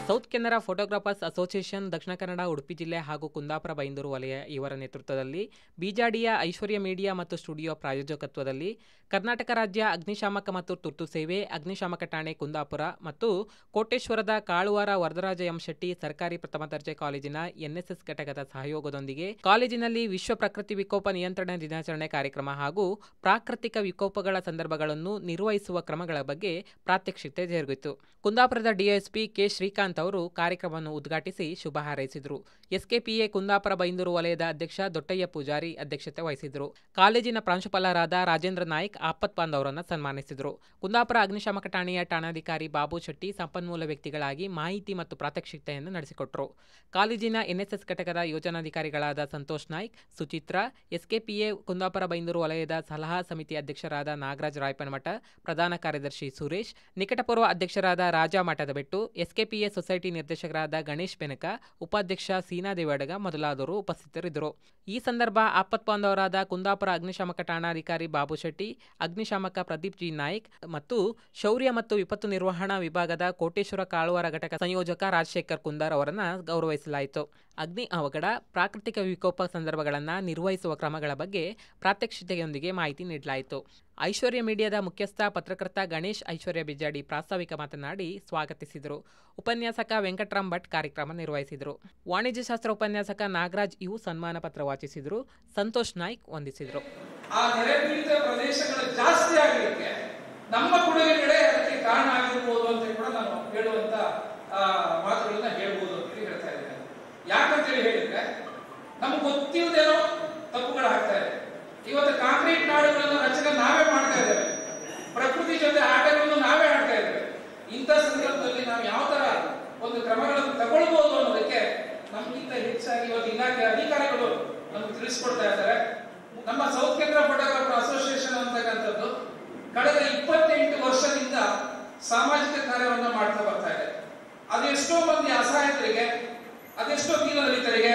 South Canara photographers association ದಕ್ಷಿಣ ಕನ್ನಡ ಉಡುಪಿ ಜಿಲ್ಲೆ ಹಾಗೂ ಕುಂದಾಪುರ ಬೈಂದೂರು ವಲಯ ಇವರ ನೇತೃತ್ವದಲ್ಲಿ ಬಿಜಾಡಿಯ ಐಶ್ವರ್ಯ ಮೀಡಿಯಾ ಮತ್ತು ಸ್ಟುಡಿಯೋ ಪ್ರಾಯೋಜಕತ್ವದಲ್ಲಿ ಕರ್ನಾಟಕ ರಾಜ್ಯ ಅಗ್ನಿಶಾಮಕ ಮತ್ತು ತುರ್ತು ಸೇವೆ ಅಗ್ನಿಶಾಮಕ ಠಾಣೆ ಕುಂದಾಪುರ ಮತ್ತು ಕೋಟೇಶ್ವರದ ಕಾಳುವಾರ ವರದರಾಜ ಎಂ ಶೆಟ್ಟಿ ಸರ್ಕಾರಿ ಪ್ರಥಮ ದರ್ಜೆ ಕಾಲೇಜಿನ ಎನ್ಎಸ್ಎಸ್ ಘಟಕದ ಸಹಯೋಗದೊಂದಿಗೆ ಕಾಲೇಜಿನಲ್ಲಿ ವಿಶ್ವ ಪ್ರಕೃತಿ ವಿಕೋಪ ನಿಯಂತ್ರಣ ದಿನಾಚರಣೆ ಕಾರ್ಯಕ್ರಮ ಹಾಗೂ ಪ್ರಾಕೃತಿಕ ವಿಕೋಪಗಳ ಸಂದರ್ಭಗಳನ್ನು ನಿರ್ವಹಿಸುವ ಕ್ರಮಗಳ ಬಗ್ಗೆ ಪ್ರಾತ್ಯಕ್ಷಿತೆ ಜರುಗಿತು ಕುಂದಾಪುರದ ಡಿಎಸ್ಪಿ ಕೆ ಶ್ರೀಕಾಂತ್ ಅವರು ಕಾರ್ಯಕ್ರಮವನ್ನು ಉದ್ಘಾಟಿಸಿ ಶುಭ ಹಾರೈಸಿದರು ಎಸ್ಕೆಪಿಎ ಕುಂದಾಪುರ ಬೈಂದೂರು ವಲಯದ ಅಧ್ಯಕ್ಷ ದೊಡ್ಡಯ್ಯ ಪೂಜಾರಿ ಅಧ್ಯಕ್ಷತೆ ವಹಿಸಿದರು ಕಾಲೇಜಿನ ಪ್ರಾಂಶುಪಾಲರಾದ ರಾಜೇಂದ್ರ ನಾಯ್ಕ್ ಆಪತ್ ಬಾಂಧವರನ್ನು ಸನ್ಮಾನಿಸಿದರು ಕುಂದಾಪುರ ಅಗ್ನಿಶಾಮಕ ಠಾಣೆಯ ಠಾಣಾಧಿಕಾರಿ ಬಾಬು ಶೆಟ್ಟಿ ಸಂಪನ್ಮೂಲ ವ್ಯಕ್ತಿಗಳಾಗಿ ಮಾಹಿತಿ ಮತ್ತು ಪ್ರಾತ್ಯಕ್ಷಿತೆಯನ್ನು ನಡೆಸಿಕೊಟ್ಟರು ಕಾಲೇಜಿನ ಎನ್ಎಸ್ಎಸ್ ಘಟಕದ ಯೋಜನಾಧಿಕಾರಿಗಳಾದ ಸಂತೋಷ್ ನಾಯ್ಕ್ ಸುಚಿತ್ರಾ ಎಸ್ಕೆಪಿಎ ಕುಂದಾಪುರ ಬೈಂದೂರು ವಲಯದ ಸಲಹಾ ಸಮಿತಿ ಅಧ್ಯಕ್ಷರಾದ ನಾಗರಾಜ್ ರಾಯಪನಮಠ ಪ್ರಧಾನ ಕಾರ್ಯದರ್ಶಿ ಸುರೇಶ್ ನಿಕಟಪೂರ್ವ ಅಧ್ಯಕ್ಷರಾದ ರಾಜಾ ಮಠದಬೆಟ್ಟು ಎಸ್ಕೆಪಿಎ ಸೊಸೈಟಿ ನಿರ್ದೇಶಕರಾದ ಗಣೇಶ್ ಬೆನಕ ಉಪಾಧ್ಯಕ್ಷ ಸೀನಾ ದೇವಡಗ ಮೊದಲಾದವರು ಉಪಸ್ಥಿತರಿದ್ದರು ಈ ಸಂದರ್ಭ ಆಪತ್ ಬಾಂಧವರಾದ ಕುಂದಾಪುರ ಅಗ್ನಿಶಾಮಕ ಠಾಣಾಧಿಕಾರಿ ಬಾಬು ಶೆಟ್ಟಿ ಅಗ್ನಿಶಾಮಕ ಪ್ರದೀಪ್ ಜಿ ನಾಯ್ಕ್ ಮತ್ತು ಶೌರ್ಯ ಮತ್ತು ವಿಪತ್ತು ನಿರ್ವಹಣಾ ವಿಭಾಗದ ಕೋಟೇಶ್ವರ ಕಾಳುವಾರ ಘಟಕ ಸಂಯೋಜಕ ರಾಜಶೇಖರ್ ಕುಂದಾರ್ ಅವರನ್ನು ಗೌರವಿಸಲಾಯಿತು ಅಗ್ನಿ ಅವಘಡ ಪ್ರಾಕೃತಿಕ ವಿಕೋಪ ಸಂದರ್ಭಗಳನ್ನು ನಿರ್ವಹಿಸುವ ಕ್ರಮಗಳ ಬಗ್ಗೆ ಪ್ರಾತ್ಯಕ್ಷಿತೆಯೊಂದಿಗೆ ಮಾಹಿತಿ ನೀಡಲಾಯಿತು ಐಶ್ವರ್ಯ ಮೀಡಿಯಾದ ಮುಖ್ಯಸ್ಥ ಪತ್ರಕರ್ತ ಗಣೇಶ್ ಐಶ್ವರ್ಯ ಬಿಜಾಡಿ ಪ್ರಾಸ್ತಾವಿಕ ಮಾತನಾಡಿ ಸ್ವಾಗತಿಸಿದರು ಉಪನ್ಯಾಸಕ ವೆಂಕಟರಾಮ್ ಭಟ್ ಕಾರ್ಯಕ್ರಮ ನಿರ್ವಹಿಸಿದರು ವಾಣಿಜ್ಯಶಾಸ್ತ್ರ ಉಪನ್ಯಾಸಕ ನಾಗರಾಜ್ ಇವು ಸನ್ಮಾನ ಪತ್ರ ವಾಚಿಸಿದರು ಸಂತೋಷ್ ನಾಯ್ಕ್ ವಂದಿಸಿದರು ಆ ನೆರೆ ಪೀಡಿತ ಪ್ರದೇಶಗಳು ಜಾಸ್ತಿ ಆಗಲಿಕ್ಕೆ ನಮ್ಮ ಕೊಡುಗೆಗಳೇ ಅದಕ್ಕೆ ಕಾರಣ ಆಗಿರ್ಬೋದು ಅಂತ ಕೂಡ ನಾನು ಹೇಳುವಂತ ಆ, ಮಾತುಗಳನ್ನ ಹೇಳ್ಬೋದು ಅಂತ ಹೇಳ್ತಾ ಇದ್ದೇನೆ ಯಾಕಂತೇಳಿ ಹೇಳಿದ್ರೆ ನಮ್ಗೆ ಗೊತ್ತಿಲ್ಲದೇನೋ ತಪ್ಪುಗಳು ಆಗ್ತಾ ಇದೆ ಇವತ್ತು ಕಾಂಕ್ರೀಟ್ ನಾಡುಗಳನ್ನು ರಚನೆ ನಾವೇ ಮಾಡ್ತಾ ಇದ್ದೇವೆ ಪ್ರಕೃತಿ ಜೊತೆ ಆಟಗಳನ್ನು ನಾವೇ ಆಡ್ತಾ ಇದ್ದೇವೆ ಇಂಥ ಸಂದರ್ಭದಲ್ಲಿ ನಾವು ಯಾವ ತರ ಒಂದು ಕ್ರಮಗಳನ್ನು ತಗೊಳ್ಬಹುದು ಅನ್ನೋದಕ್ಕೆ ನಮ್ಗಿಂತ ಹೆಚ್ಚಾಗಿ ಇವತ್ತು ಇಲಾಖೆ ಅಧಿಕಾರಿಗಳು ನಮ್ಗೆ ತಿಳಿಸ್ಕೊಡ್ತಾ ಇದ್ದಾರೆ ನಮ್ಮ ಸೌತ್ ಕೇಂದ್ರ ಫೋಟೋಗ್ರಾಫರ್ ಅಸೋಸಿಯೇಷನ್ ಅಂತಕ್ಕಂಥದ್ದು ಕಳೆದ ಇಪ್ಪತ್ತೆಂಟು ವರ್ಷದಿಂದ ಸಾಮಾಜಿಕ ಕಾರ್ಯವನ್ನ ಮಾಡ್ತಾ ಬರ್ತಾ ಇದೆ ಅದೆಷ್ಟೋ ಮಂದಿ ಅಸಹಾಯಕರಿಗೆ ಅದೆಷ್ಟೋ ದೀನದಲಿತರಿಗೆ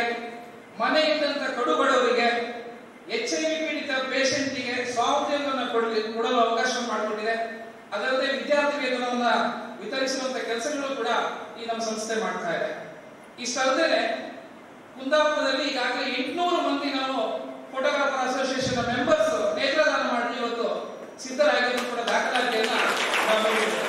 ಮನೆ ಇದ್ದಂತ ಕಡು ಬಡವರಿಗೆ ಎಚ್ ಐ ವಿ ಪೀಡಿತ ಪೇಷಂಟ್ಗೆ ಸ್ವಾವಲಂಬನ ಕೊಡಲಿ ಕೊಡಲು ಅವಕಾಶ ಮಾಡಿಕೊಟ್ಟಿದೆ ಅದಲ್ಲದೆ ವಿದ್ಯಾರ್ಥಿ ವೇತನವನ್ನ ವಿತರಿಸುವಂತ ಕೆಲಸಗಳು ಕೂಡ ಈ ನಮ್ಮ ಸಂಸ್ಥೆ ಮಾಡ್ತಾ ಇದೆ ಇಷ್ಟಲ್ಲದೆ ಕುಂದಾಪುರದಲ್ಲಿ ಈಗಾಗಲೇ ಎಂಟುನೂರು ಮಂದಿ ನಾವು ಫೋಟೋಗ್ರಾಫರ್ ಅಸೋಸಿಯೇಷನ್ ಮೆಂಬರ್ಸ್ ನೇತ್ರದಾನ ಮಾಡಿ ಇವತ್ತು ಸಿದ್ಧರಾಗಿದ್ದು ಕೂಡ ದಾಖಲಾತಿಯನ್ನ ನಾವು ನೋಡಿದ್ದೇವೆ.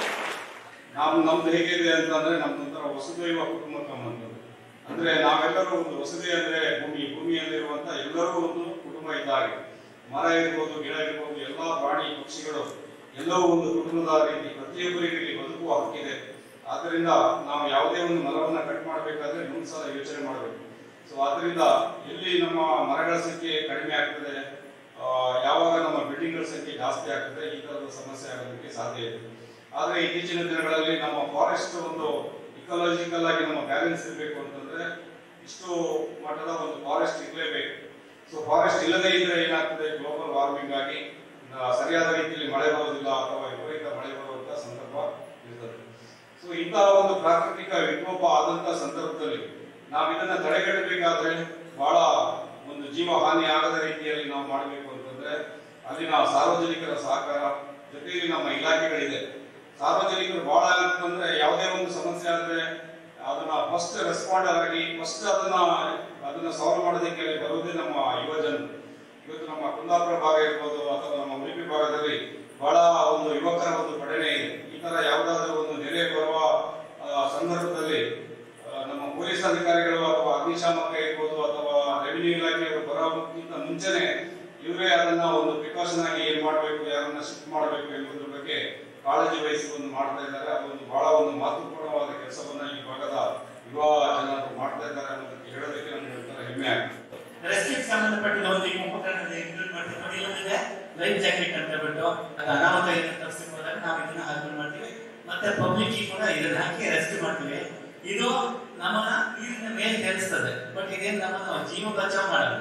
ನಾವು ನಮ್ದು ಹೇಗಿದೆ ಅಂತಂದ್ರೆ ನಮ್ದೊಂಥರ ವಸುದೈವ ಕುಟುಂಬಕಂ ಅಂತ ಅಂದ್ರೆ ನಾವೆಲ್ಲರೂ ಒಂದು ವಸತಿ ಅಂದ್ರೆ ಭೂಮಿ ಭೂಮಿಯಲ್ಲಿರುವಂತ ಎಲ್ಲರೂ ಒಂದು ಕುಟುಂಬ ಇದ್ದಾರೆ ಮರ ಇರ್ಬೋದು ಗಿಡ ಇರ್ಬೋದು ಎಲ್ಲಾ ಪ್ರಾಣಿ ಪಕ್ಷಿಗಳು ಎಲ್ಲವೂ ಒಂದು ಕುಟುಂಬದ ರೀತಿ ಪ್ರತಿಯೊಬ್ಬರಿಗೆ ಇಲ್ಲಿ ಬದುಕುವ ಹಕ್ಕಿದೆ ಆದ್ರಿಂದ ನಾವು ಯಾವುದೇ ಒಂದು ಮರವನ್ನ ಕಟ್ ಮಾಡಬೇಕಾದ್ರೆ ಮುಂದೆ ಸಲ ಯೋಚನೆ ಮಾಡಬೇಕು ಸೊ ಆದ್ರಿಂದ ಎಲ್ಲಿ ನಮ್ಮ ಮರಗಳ ಸಂಖ್ಯೆ ಕಡಿಮೆ ಆಗ್ತದೆ ಆ, ಯಾವಾಗ ನಮ್ಮ ಬಿಲ್ಡಿಂಗ್ಗಳ ಸಂಖ್ಯೆ ಜಾಸ್ತಿ ಆಗ್ತದೆ ಈ ತರದ ಸಮಸ್ಯೆ ಆಗೋದಕ್ಕೆ ಸಾಧ್ಯ ಇದೆ ಆದ್ರೆ ಇತ್ತೀಚಿನ ದಿನಗಳಲ್ಲಿ ನಮ್ಮ ಫಾರೆಸ್ಟ್ ಒಂದು ಇಕಾಲಜಿಕಲ್ ಆಗಿ ನಮ್ಮ ಬ್ಯಾಲೆನ್ಸ್ ಇರಬೇಕು ಅಂತಂದ್ರೆ ಇಷ್ಟು ಮಟ್ಟದ ಒಂದು ಫಾರೆಸ್ಟ್ ಇರಲೇಬೇಕು ಸೊ ಫಾರೆಸ್ಟ್ ಇಲ್ಲದೆ ಇದ್ರೆ ಏನಾಗ್ತದೆ ಗ್ಲೋಬಲ್ ವಾರ್ಮಿಂಗ್ ಆಗಿ ಆ, ಸರಿಯಾದ ರೀತಿಯಲ್ಲಿ ಮಳೆ ಬರೋದಿಲ್ಲ ಅಥವಾ ವಿಪರೀತ ಮಳೆ ಬರುವಂತ ಸಂದರ್ಭ ಇರ್ತದೆ ಸೊ ಇಂತಹ ಒಂದು ಪ್ರಾಕೃತಿಕ ವಿಕೋಪ ಆದಂತ ಸಂದರ್ಭದಲ್ಲಿ ನಾವು ಇದನ್ನ ತಡೆಗಟ್ಟಬೇಕಾದ್ರೆ ಬಹಳ ಒಂದು ಜೀವ ಹಾನಿ ಆಗದ ರೀತಿಯಲ್ಲಿ ನಾವು ಮಾಡಬೇಕು ಅಂತಂದ್ರೆ ಅಲ್ಲಿನ ಸಾರ್ವಜನಿಕರ ಸಹಕಾರ ಜೊತೆಗೆ ನಮ್ಮ ಇಲಾಖೆಗಳಿದೆ ಸಾರ್ವಜನಿಕರು ಬಹಳ ಅಂತಂದ್ರೆ ಯಾವುದೇ ಒಂದು ಸಮಸ್ಯೆ ಆದ್ರೆ ಅದನ್ನ ಫಸ್ಟ್ ರೆಸ್ಪಾಂಡರ್ ಆಗಿ ಫಸ್ಟ್ ಅದನ್ನ ಅದನ್ನ ಸಾಲ್ವ್ ಮಾಡೋದಕ್ಕೆ ಬರುವುದೇ ನಮ್ಮ ಯುವ ಜನರು ಇವತ್ತು ನಮ್ಮ ಕುಂದಾಪುರ ಭಾಗ ಇರ್ಬೋದು ಅಥವಾ ನಮ್ಮ ಉಡುಪಿ ಭಾಗದಲ್ಲಿ ಬಹಳ ಒಂದು ಯುವಕರ ಒಂದು ಪಡಣೆ ಇದೆ ಈ ತರ ಯಾವುದಾದ್ರೂ ಒಂದು ನೆರೆ ಬರುವ ಆ, ಸಂದರ್ಭದಲ್ಲಿ ಆ, ನಮ್ಮ ಪೊಲೀಸ್ ಅಧಿಕಾರಿಗಳು ಅಥವಾ ಅಗ್ನಿಶಾಮಕ ಇರ್ಬೋದು ಅಥವಾ ರೆವಿನ್ಯೂ ಇಲಾಖೆಯವರು ಬರೋಕ್ಕಿಂತ ಮುಂಚೆನೆ ಇವರೇ ಅದನ್ನ ಒಂದು ಪ್ರಿಕಾಷನ್ ಆಗಿ ಏನ್ ಮಾಡಬೇಕು ಯಾರನ್ನ ಶಿಫ್ಟ್ ಮಾಡಬೇಕು ಎಂಬುದ್ರ ಬಗ್ಗೆ ಕಾಳಜಿ ವಹಿಸಿ ಒಂದು ಮಾಡ್ತಾ ಇದ್ದಾರೆ ಅದೊಂದು ಬಹಳ ಒಂದು ಮಹತ್ವಪೂರ್ಣವಾದ ಕೆಲಸವನ್ನ ಈ ಭಾಗದ ಯುವ ಜನರು ಮಾಡ್ತಾ ಇದ್ದಾರೆ ಅನ್ನೋದಕ್ಕೆ ಹೇಳೋದಕ್ಕೆ ನನಗೆ ಒಂಥರ ಹೆಮ್ಮೆ ಆಗ್ತದೆ ರೆಸ್ಕ್ಯೂಗೆ ಸಂಬಂಧಪಟ್ಟ ಒಂದು ಈಗ ಉಪಕರಣದ ಇಂಕ್ಲೂಡ್ ಮಾಡ್ತೀವಿ ನೋಡಿ ಇಲ್ಲೊಂದಿದೆ ಲೈಫ್ ಜಾಕೆಟ್ ಅಂತ ಬಿಟ್ಟು ಅದು ಅನಾಹುತ ಏನು ತಪ್ಪಿಸಿ ಹೋದಾಗ ನಾವು ಇದನ್ನ ಹಾಕಿ ಮಾಡ್ತೀವಿ ಮತ್ತೆ ಪಬ್ಲಿಕ್ ಕೂಡ ಇದನ್ನ ಹಾಕಿ ರೆಸ್ಕ್ಯೂ ಮಾಡ್ತೀವಿ ಇದು ನಮ್ಮನ್ನ ನೀರಿನ ಮೇಲೆ ತೇಲಿಸ್ತದೆ ಬಟ್ ಇದೇನು ನಮ್ಮನ್ನ ಜೀವ ಬಚಾವ್ ಮಾಡಲ್ಲ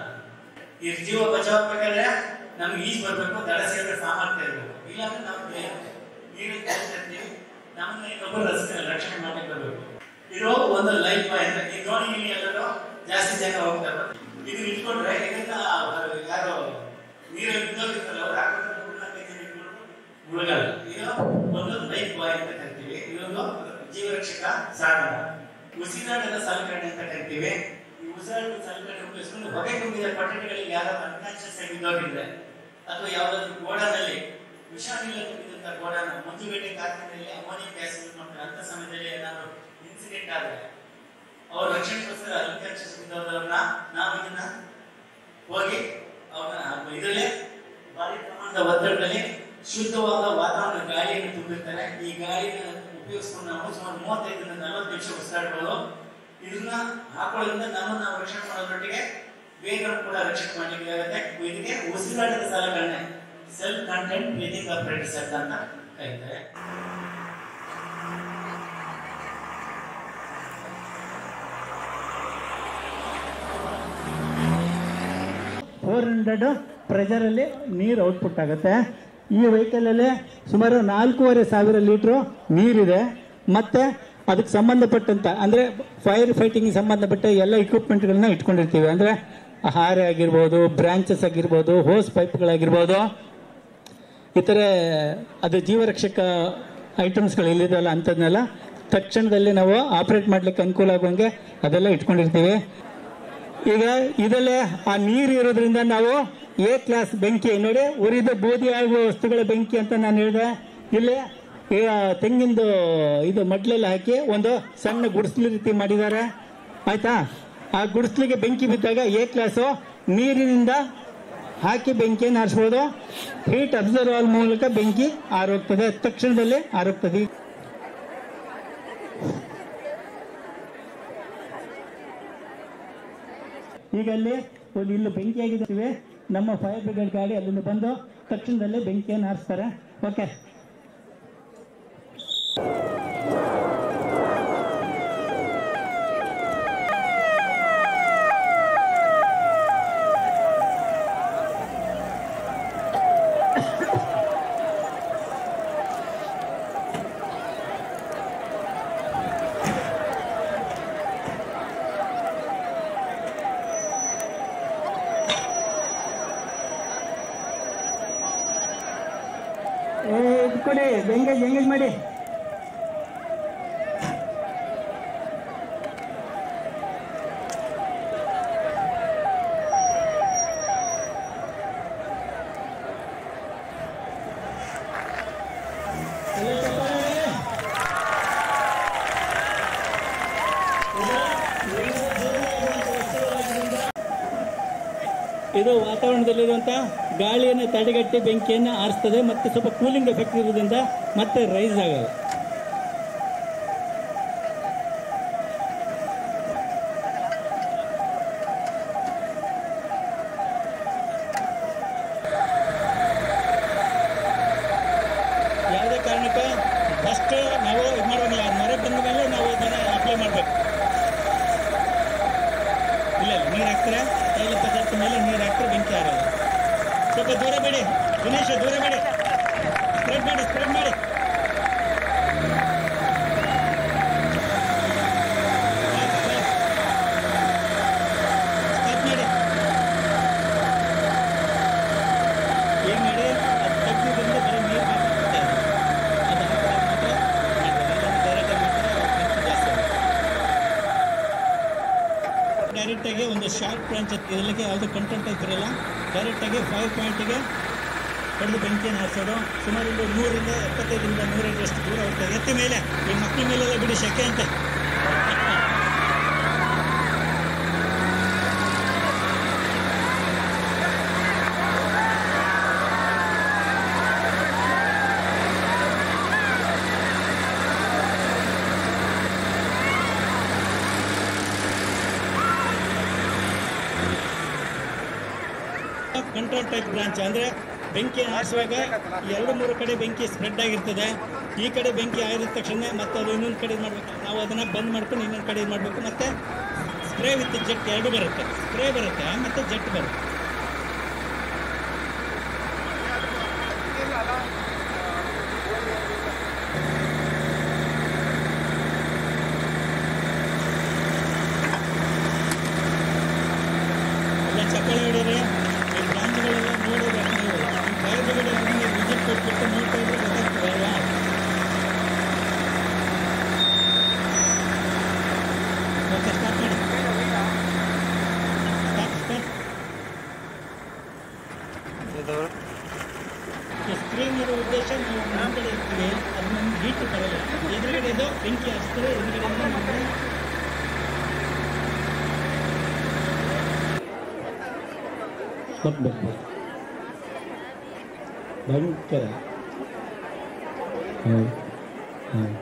ಈ ಜೀವ ಬಚಾವ್ ಆಗ್ಬೇಕಾದ್ರೆ ನಮ್ಗೆ ಈಜ್ ಬರ್ಬೇಕು ದಡ ಸೇರಿದ ಸಾಮರ್ಥ್ಯ ಇರಬೇಕು ಇಲ್ಲಾಂದ್ರೆ ನಾವು ನೀರಿಗೆ ತೇಲ್ತಿರ್ತೀವಿ ನಮ್ಮನ್ನ ಇನ್ನೊಬ್ಬರು ರಸ್ತೆ ರಕ್ಷಣೆ ಮಾಡಲಿಕ್ಕೆ ಬರಬೇಕು ಇದು ಒಂದು ಲೈಫ್ ಬಾಯ್ ಅಂತ ಈ ದೋಣಿ ಎಲ್ಲರೂ ಜಾಸ್ತಿ ಜನ ಹೋಗ್ತಾರೆ ಇದು ಇಟ್ಕೊಂಡ್ರೆ ಇದನ್ನ ಯಾರು ನೀರಲ್ಲಿ ಬಿದ್ದೋಗಿರ್ತಾರೆ ಅವ್ರು ಹಾಕೊಂಡು ಮುಳುಗಲ್ಲ ಇದು ಒಂದು ಲೈಫ್ ಬಾಯ್ ಅಂತ ಕರಿತೀವಿ ಇದೊಂದು ಜೀವರಕ್ಷಕ ಸಾಧನ ಉಸಿರಾಟದ ಸಲಕರಣೆ ಅಂತ ಕರಿತೀವಿ ಈ ಉಸಿರಾಟದ ಸಲಕರಣೆ ಉಪಯೋಗಿಸ್ಕೊಂಡು ಹೊಗೆ ತುಂಬಿದ ಕೊಠಡಿಗಳಿಗೆ ಯಾರಾದ್ರೂ ಅನ್ಕಾನ್ಶಿಯಸ್ ಆಗಿ ಬಿದ್ದೋಗಿದ್ರೆ ಅಥವಾ ಯಾವ್ದಾದ್ರು ಗೋಡಾನಲ್ಲಿ ವಿಷಾನಿಲ ತುಂಬಿದಂತ ಗೋಡಾನ ಮಂಜುಗಡ್ಡೆ ಕಾರ್ಖಾನೆಯಲ್ಲಿ ಅಮೋನಿಯಂ ಗ್ಯಾಸ್ ಯೂಸ್ ಮಾಡ್ತಾರೆ ಅಂತ ಸಮಯದಲ್ಲಿ ಏನಾದ್ರು ಇನ್ಸಿಡೆಂಟ್ ಆದ್ರೆ ಅವ್ರ ರಕ್ಷಣೆಗೋಸ್ಕರ ಅನ್ಕಾನ್ಶಿಯಸ್ ಬಿದ್ದವ್ರನ್ನ ನಾವು ಇದನ್ನ ಹೋಗಿ ಅವ್ರನ್ನ ಇದರಲ್ಲೇ ಭಾರಿ ಪ್ರಮಾಣದ ಒತ್ತಡದಲ್ಲಿ ಶುದ್ಧವಾದ ವಾತಾವರಣ ಗಾಳಿಯನ್ನು ತುಂಬಿರ್ತಾರೆ ಈ ಗಾಳಿನ ಉಪಯೋಗಿಸ್ಕೊಂಡು ನಾವು ಸುಮಾರು ಮೂವತ್ತೈದರಿಂದ ನಲವತ್ತು ನಿಮಿಷ ಉಸಿರಾಡ್ಬೋದು ಇದನ್ನ ಹಾಕೊಳ್ಳೋದ್ರಿಂದ ನಮ್ಮನ್ನು ನಾವು ರಕ್ಷಣೆ ಮಾಡೋದ್ರೊಟ್ಟಿಗೆ ಬೇಗ ಕೂಡ ರಕ್ಷಣೆ ಮಾಡ್ಲಿಕ್ಕೆ ಆಗುತ್ತೆ ಇದಕ್ಕೆ ಉಸಿರಾಟದ ಸಲಕರಣೆ self content breathing operator set ಅಂತ ಕರೀತಾರೆ ಫೋರ್ ಹಂಡ್ರೆಡ್ ಪ್ರೆಷರಲ್ಲಿ ನೀರು ಔಟ್ಪುಟ್ ಆಗುತ್ತೆ ಈ ವೆಹಿಕಲಲ್ಲಿ ಸುಮಾರು ನಾಲ್ಕೂವರೆ ಸಾವಿರ ಲೀಟ್ರು ನೀರಿದೆ ಮತ್ತು ಅದಕ್ಕೆ ಸಂಬಂಧಪಟ್ಟಂತ ಅಂದರೆ ಫೈರ್ ಫೈಟಿಂಗ್ ಸಂಬಂಧಪಟ್ಟ ಎಲ್ಲ ಇಕ್ವಿಪ್ಮೆಂಟ್ಗಳನ್ನ ಇಟ್ಕೊಂಡಿರ್ತೀವಿ ಅಂದರೆ ಹಾರೆ ಆಗಿರ್ಬೋದು ಬ್ರಾಂಚಸ್ ಆಗಿರ್ಬೋದು ಹೋಸ್ ಪೈಪ್ಗಳಾಗಿರ್ಬೋದು ಇತರೆ ಅದು ಜೀವರಕ್ಷಕ ಐಟಮ್ಸ್ಗಳು ಇಲ್ಲಿದೆಯಲ್ಲ ಅಂಥದ್ನೆಲ್ಲ ತಕ್ಷಣದಲ್ಲಿ ನಾವು ಆಪರೇಟ್ ಮಾಡ್ಲಿಕ್ಕೆ ಅನುಕೂಲ ಆಗುವಂಗೆ ಅದೆಲ್ಲ ಇಟ್ಕೊಂಡಿರ್ತೀವಿ ಈಗ ಇದಲ್ಲೇ ಆ ನೀರು ಇರೋದ್ರಿಂದ ನಾವು ಎ ಕ್ಲಾಸ್ ಬೆಂಕಿ ನೋಡಿ ಉರಿದ ಬೂದಿ ಆಗುವ ವಸ್ತುಗಳ ಬೆಂಕಿ ಅಂತ ನಾನು ಹೇಳಿದೆ ಇಲ್ಲಿ ಈ ತೆಂಗಿಂದು ಇದು ಮಡ್ಲೆಲ್ಲ ಹಾಕಿ ಒಂದು ಸಣ್ಣ ಗುಡಿಸ್ಲು ರೀತಿ ಮಾಡಿದ್ದಾರೆ ಆಯ್ತಾ ಆ ಗುಡಿಸ್ಲಿಗೆ ಬೆಂಕಿ ಬಿದ್ದಾಗ ಎ ಕ್ಲಾಸು ನೀರಿನಿಂದ ಹಾಕಿ ಬೆಂಕಿಯನ್ನು ಆರಿಸ್ಬೋದು ಹೀಟ್ ಅಬ್ಸರ್ವಲ್ ಮೂಲಕ ಬೆಂಕಿ ಆರೋಗ್ತದೆ ತಕ್ಷಣದಲ್ಲಿ ಆರೋಗ್ತದೆ ಈಗ ಅಲ್ಲಿ ಒಂದು ಇಲ್ಲಿ ಬೆಂಕಿ ಆಗಿದ್ದೀವಿ ನಮ್ಮ ಫೈರ್ ಬ್ರಿಗೇಡ್ ಗಾಡಿ ಅಲ್ಲಿಂದ ಬಂದು ತಕ್ಷಣದಲ್ಲೇ ಬೆಂಕಿಯನ್ನು ಹಾರಿಸ್ತಾರೆ ಓಕೆ ಏ ಇದು ಕೊಡಿ ಎಂಗೇಜ್ ಎಂಗೇಜ್ ಮಾಡಿ ಎಲ್ಲ ಚಪ್ಪಾಳೆ. ಇದು ವಾತಾವರಣದಲ್ಲಿರುವಂಥ ಗಾಳಿಯನ್ನು ತಡೆಗಟ್ಟಿ ಬೆಂಕಿಯನ್ನು ಆರಿಸ್ತದೆ ಮತ್ತು ಸ್ವಲ್ಪ ಕೂಲಿಂಗ್ ಎಫೆಕ್ಟ್ ಇರೋದ್ರಿಂದ ಮತ್ತೆ ರೈಸ್ ಆಗಲ್ಲ ಯಾವುದೇ ಕಾರಣಕ್ಕೂ ಫಸ್ಟ್ ನಾವು ಇದು ಮಾಡೋಣ ಮರ ಬಂದ ಮೇಲೆ ನಾವು ಇದನ್ನು ಅಪ್ಲೈ ಮಾಡಬೇಕು ಇಲ್ಲ ಇಲ್ಲ ನೀರು ಹಾಕ್ತಾರೆ ತೈಲ ಪದಾರ್ಥ ಮೇಲೆ ನೀರು ಹಾಕ್ತಾರೆ ಬೆಂಕಿ ಆರೋದು ಸ್ವಲ್ಪ ದೂರ ಬೇಡಿ ದಿನೇಶ ದೂರ ಬೇಡಿ ಸ್ಪ್ರೆಡ್ ಮಾಡಿ ಸ್ಪ್ರೆಡ್ ಮಾಡಿ ಸ್ಟಾಪ್ ಮಾಡಿ ಏನು ಮಾಡಿ ಅದು ತಗ್ಗಿದ್ರಿಂದ ಬರೀ ನೀರು ಹಾಕ್ಬಿಡ್ತಾ ಇದೆ. ಅದು ಹಾಕಿದಾಗ ಮಾತ್ರ ಮಾಡ್ಬೋದು. ಇಲ್ಲಾಂದ್ರೆ direct ಆಗಿ ಮಾಡಿದ್ರೆ ಬೆಂಕಿ ಜಾಸ್ತಿ ಆಗುತ್ತೆ. ಡೈರೆಕ್ಟಾಗಿ ಒಂದು ಶಾರ್ಟ್ ಬ್ರಾಂಚ್ ಇದಕ್ಕೆ ಯಾವುದೇ ಕಂಟೆಂಟ್ ಇದ್ದಿರಲ್ಲ ಡೈರೆಕ್ಟಾಗಿ ಫೈವ್ ಪಾಯಿಂಟಿಗೆ ಹೊಡೆದು ಬೆಂಕಿಯನ್ನು ಹಾರಿಸೋದು ಸುಮಾರು ಒಂದು ನೂರಿಂದ ಎಪ್ಪತ್ತೈದರಿಂದ ನೂರೈದರಷ್ಟು ದೂರ ಹೋಗ್ತದೆ ಎತ್ತ ಮೇಲೆ ಈ ಮಕ್ಕಳ ಮೇಲೆಲ್ಲ ಬಿಡಿ ಶೆಕೆ ಅಂತ ಕಂಟ್ರೋಲ್ ಟೈಪ್ ಬ್ರಾಂಚ್ ಅಂದ್ರೆ ಬೆಂಕಿ ಹಾರಿಸುವಾಗ ಎರಡು ಮೂರು ಕಡೆ ಬೆಂಕಿ ಸ್ಪ್ರೆಡ್ ಆಗಿರ್ತದೆ ಈ ಕಡೆ ಬೆಂಕಿ ಆಗಿದ ತಕ್ಷಣ ಮತ್ತೆ ಅದು ಇನ್ನೊಂದು ಕಡೆ ಮಾಡ್ಬೇಕು ನಾವು ಅದನ್ನ ಬಂದ್ ಮಾಡ್ಕೊಂಡು ಇನ್ನೊಂದು ಕಡೆ ಇದು ಮಾಡಬೇಕು ಮತ್ತೆ ಸ್ಪ್ರೇ ವಿತ್ ಜೆಟ್ ಎರಡು ಬರುತ್ತೆ ಸ್ಪ್ರೇ ಬರುತ್ತೆ ಮತ್ತೆ ಜೆಟ್ ಬರುತ್ತೆ ಎಲ್ಲ ಚಪ್ಪಾಳೆ ಹೊಡೀರಿ ಈ ಬ್ರಾಂಚ್ಗಳೆಲ್ಲ ನೋಡಿದ್ರೆ ನೀವು ಈ ಫೈರ್ ಬ್ರಿಗೇಡ್ ವಿಸಿಟ್ ಕೊಟ್ಬಿಟ್ಟು ನೋಡ್ತಾ ಇದ್ರೆ ಗೊತ್ತಾಗ್ತದೆ ಅಲ್ವಾ ಆಗಲ್ಲ ಎದುರುಗಡೆದು ಬೆಂಕಿ ಹಚ್ತಾರೆ ಎದುರುಗಡೆಯಿಂದ ನಮಗೆ ಸ್ವಲ್ಪ ಬೇಕು ಭಯಂಕರ ಹೌದು ಹೌದು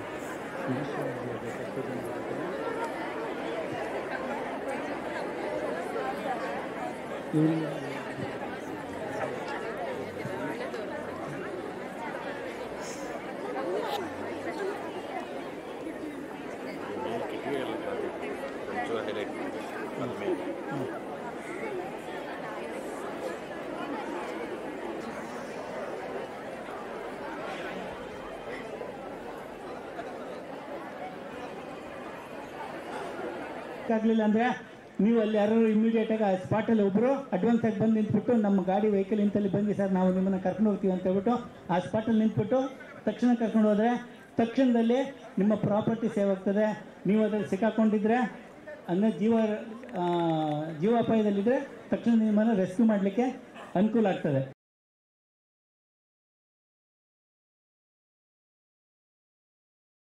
ಆಗಲಿಲ್ಲ ಅಂದ್ರೆ ನೀವು ಅಲ್ಲಿ ಯಾರು ಇಮಿಡಿಯೇಟ್ ಆಗಿ ಆ ಸ್ಪಾಟಲ್ಲಿ ಒಬ್ಬರು ಅಡ್ವಾನ್ಸ್ ಆಗಿ ಬಂದು ನಿಂತ್ಬಿಟ್ಟು ನಮ್ಮ ಗಾಡಿ ವೆಹಿಕಲ್ ಇಂತಲ್ಲಿ ಬಂದು ಸರ್ ನಾವು ನಿಮ್ಮನ್ನ ಕರ್ಕೊಂಡು ಹೋಗ್ತೀವಿ ಅಂತ ಹೇಳ್ಬಿಟ್ಟು ಆ ಸ್ಪಾಟಲ್ಲಿ ನಿಂತ್ಬಿಟ್ಟು ತಕ್ಷಣ ಕರ್ಕೊಂಡು ಹೋದ್ರೆ ತಕ್ಷಣದಲ್ಲಿ ನಿಮ್ಮ ಪ್ರಾಪರ್ಟಿ ಸೇವ್ ಆಗ್ತದೆ ನೀವು ಅದ್ರಲ್ಲಿ ಸಿಕ್ಕಾಕೊಂಡಿದ್ರೆ ಅಂದರೆ ಜೀವ ಆ, ಜೀವಾಪಾಯದಲ್ಲಿದ್ದರೆ ತಕ್ಷಣ ನಿಮ್ಮನ್ನು ರೆಸ್ಕ್ಯೂ ಮಾಡಲಿಕ್ಕೆ ಅನುಕೂಲ ಆಗ್ತದೆ